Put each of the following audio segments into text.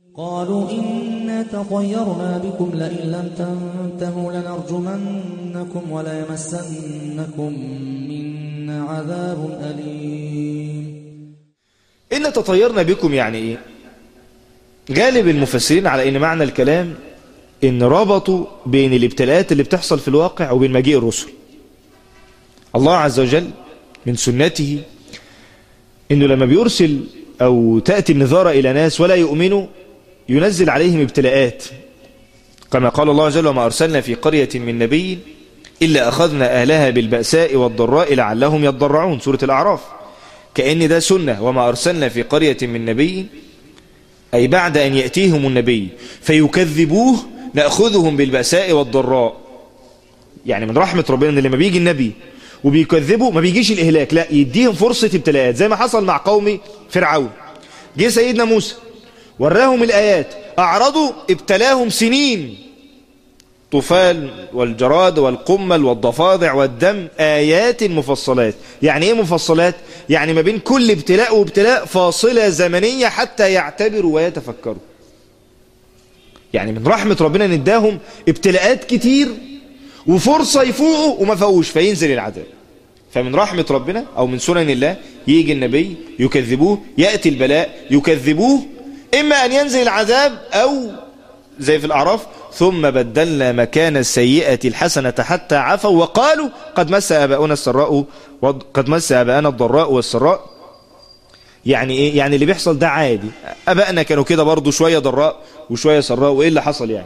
قالوا إنا تطيرنا بكم لئن لم تنتهوا لنرجمنكم وليمسنكم منا عذاب أليم إن تطيرنا بكم يعني إيه غالب المفسرين على إن معنى الكلام إن ربطوا بين الابتلاءات اللي بتحصل في الواقع وبين مجيء الرسل الله عز وجل من سنته إنه لما بيرسل أو تأتي النظارة إلى ناس ولا يؤمنوا ينزل عليهم ابتلاءات كما قال الله عز وجل وما أرسلنا في قرية من نبي إلا أخذنا أهلها بالبأساء والضراء لعلهم يضرعون سورة الأعراف كأن ده سنة وما أرسلنا في قرية من نبي أي بعد أن يأتيهم النبي فيكذبوه نأخذهم بالبأساء والضراء يعني من رحمة ربنا أن لما بيجي النبي وبيكذبوا ما بيجيش الإهلاك لا يديهم فرصة ابتلاءات زي ما حصل مع قوم فرعون جه سيدنا موسى وراهم الآيات أعرضوا ابتلاهم سنين طوفان والجراد والقمل والضفادع والدم آيات مفصلات يعني ايه مفصلات يعني ما بين كل ابتلاء وابتلاء فاصلة زمنية حتى يعتبروا ويتفكروا يعني من رحمة ربنا نداهم ابتلاءات كتير وفرصة يفوقوا وما فوقوش فينزل العذاب فمن رحمة ربنا أو من سنن الله يجي النبي يكذبوه يأتي البلاء يكذبوه إما أن ينزل العذاب أو زي في الأعراف ثم بدلنا مكان السيئة الحسنة حتى عفوا وقالوا قد مس آباؤنا السراء قد مس آباءنا الضراء والسراء يعني إيه يعني اللي بيحصل ده عادي أبائنا كانوا كده برضو شوية ضراء وشوية سراء وإيه اللي حصل يعني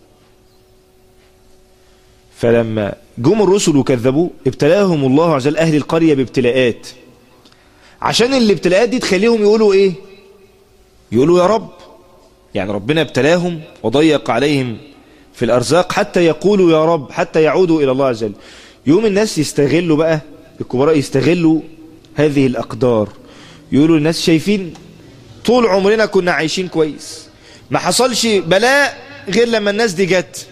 فلما جم الرسل وكذبوا ابتلاهم الله عز وجل أهل القرية بابتلاءات عشان الابتلاءات دي تخليهم يقولوا إيه يقولوا يا رب يعني ربنا ابتلاهم وضيق عليهم في الأرزاق حتى يقولوا يا رب حتى يعودوا إلى الله عز وجل يوم الناس يستغلوا بقى الكبراء يستغلوا هذه الأقدار يقولوا الناس شايفين طول عمرنا كنا عايشين كويس ما حصلش بلاء غير لما الناس دي جت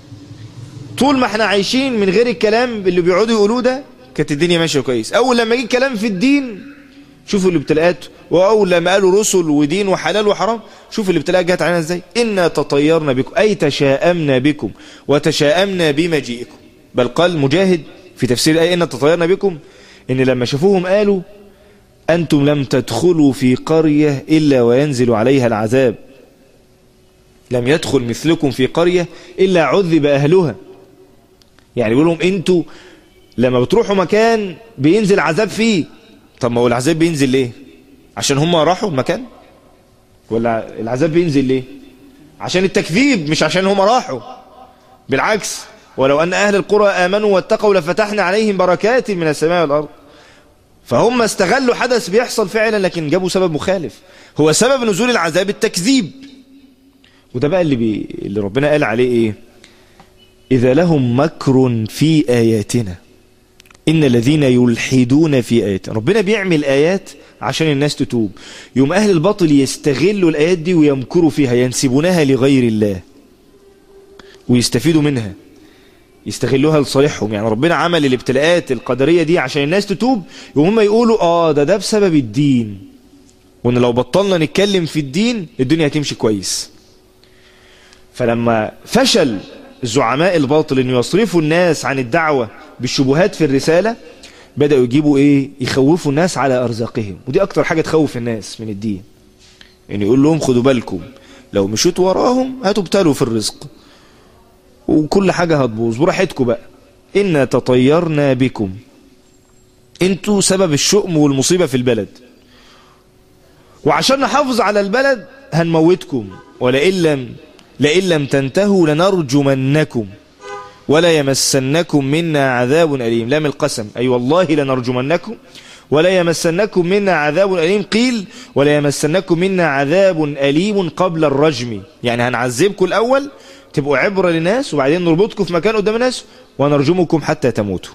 طول ما احنا عايشين من غير الكلام اللي بيقعدوا يقولوه ده كانت الدنيا ماشيه كويس اول لما جه الكلام في الدين شوفوا الابتلاءات واول لما قالوا رسل ودين وحلال وحرام شوفوا الابتلاءات جت علينا ازاي انا تطيرنا بكم اي تشاءمنا بكم وتشاءمنا بمجيئكم بل قال مجاهد في تفسير الايه ان تطيرنا بكم ان لما شافوهم قالوا انتم لم تدخلوا في قريه الا وينزل عليها العذاب لم يدخل مثلكم في قريه الا عذب اهلها يعني يقول لهم انتوا لما بتروحوا مكان بينزل عذاب فيه طب ما هو العذاب بينزل ليه عشان هم راحوا المكان ولا العذاب بينزل ليه عشان التكذيب مش عشان هم راحوا بالعكس ولو أن أهل القرى آمنوا واتقوا لفتحنا عليهم بركات من السماء والأرض فهم استغلوا حدث بيحصل فعلا لكن جابوا سبب مخالف هو سبب نزول العذاب التكذيب وده بقى اللي, بي... اللي ربنا قال عليه ايه إذا لهم مكر في آياتنا إن الذين يلحدون في آيات ربنا بيعمل آيات عشان الناس تتوب يوم أهل الباطل يستغلوا الآيات دي ويمكروا فيها ينسبونها لغير الله ويستفيدوا منها يستغلوها لصالحهم يعني ربنا عمل الابتلاءات القدرية دي عشان الناس تتوب وهم يقولوا آه ده ده بسبب الدين وإن لو بطلنا نتكلم في الدين الدنيا هتمشي كويس فلما فشل زعماء الباطل ان يصرفوا الناس عن الدعوة بالشبهات في الرسالة بدأوا يجيبوا ايه يخوفوا الناس على ارزاقهم ودي اكتر حاجة تخوف الناس من الدين ان يعني يقول لهم خدوا بالكم لو مشيت وراهم هتبتلوا في الرزق وكل حاجة هتبوظ براحتكم بقى إنا تطيرنا بكم انتوا سبب الشؤم والمصيبة في البلد وعشان نحافظ على البلد هنموتكم ولئن لم لئن لم تنتهوا لنرجمنكم ولا يمسنكم منا عذاب أليم لام القسم أي والله لنرجمنكم ولا يمسنكم منا عذاب أليم قيل ولا يمسنكم منا عذاب أليم قبل الرجم يعني هنعذبكم الأول تبقوا عبرة للناس وبعدين نربطكم في مكان قدام الناس ونرجمكم حتى تموتوا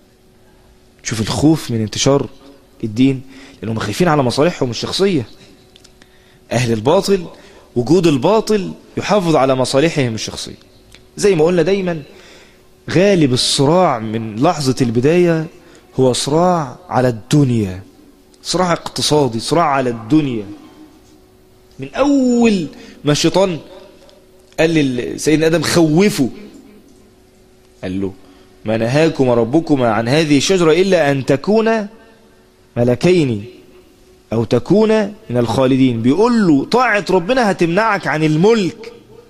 شوف الخوف من انتشار الدين لأنهم خايفين على مصالحهم الشخصية أهل الباطل وجود الباطل يحافظ على مصالحهم الشخصية زي ما قلنا دايما غالب الصراع من لحظة البداية هو صراع على الدنيا صراع اقتصادي صراع على الدنيا من أول ما الشيطان قال لسيدنا آدم خوفه قال له ما نهاكم ربكما عن هذه الشجرة إلا أن تكون ملكين أو تكون من الخالدين بيقول له طاعة ربنا هتمنعك عن الملك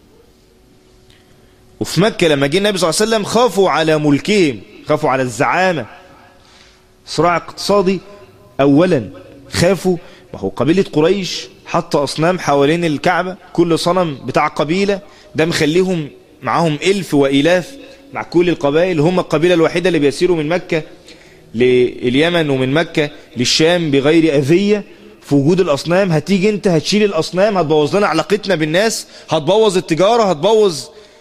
وفي مكة لما جه النبي صلى الله عليه وسلم خافوا على ملكهم خافوا على الزعامة صراع اقتصادي أولا خافوا ما هو قبيلة قريش حط أصنام حوالين الكعبة كل صنم بتاع قبيلة ده مخليهم معاهم إلف وإلاف مع كل القبائل هم القبيلة الوحيدة اللي بيسيروا من مكة لليمن ومن مكة للشام بغير أذية في وجود الأصنام هتيجي انت هتشيل الأصنام هتبوظ لنا علاقتنا بالناس هتبوظ التجارة هتبوظ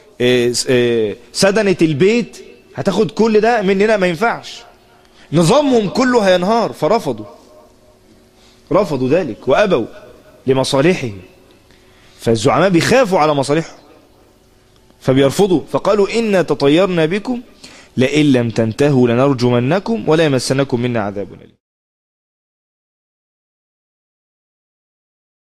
سدنة البيت هتاخد كل ده مننا ما ينفعش نظامهم كله هينهار فرفضوا رفضوا ذلك وأبوا لمصالحهم فالزعماء بيخافوا على مصالحهم فبيرفضوا فقالوا إنا تطيرنا بكم لئن لم تنتهوا لنرجمنكم ولا يمسنكم منا عذاب أليم